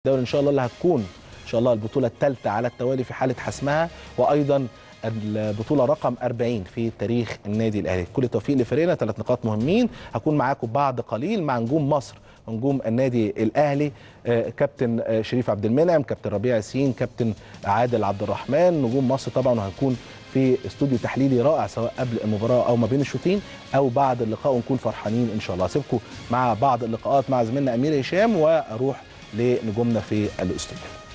الدوري ان شاء الله اللي هتكون ان شاء الله البطوله الثالثه على التوالي في حاله حسمها وايضا البطوله رقم 40 في تاريخ النادي الاهلي كل التوفيق لفريقنا ثلاث نقاط مهمين هكون معاكم بعد قليل مع نجوم مصر ونجوم النادي الاهلي آه، كابتن آه، شريف عبد المنعم كابتن ربيع ياسين كابتن عادل عبد الرحمن نجوم مصر طبعا وهنكون في استوديو تحليلي رائع سواء قبل المباراه او ما بين الشوطين او بعد اللقاء ونكون فرحانين ان شاء الله هسيبكم مع بعض اللقاءات مع زميلنا امير هشام واروح لنجومنا في الاستوديو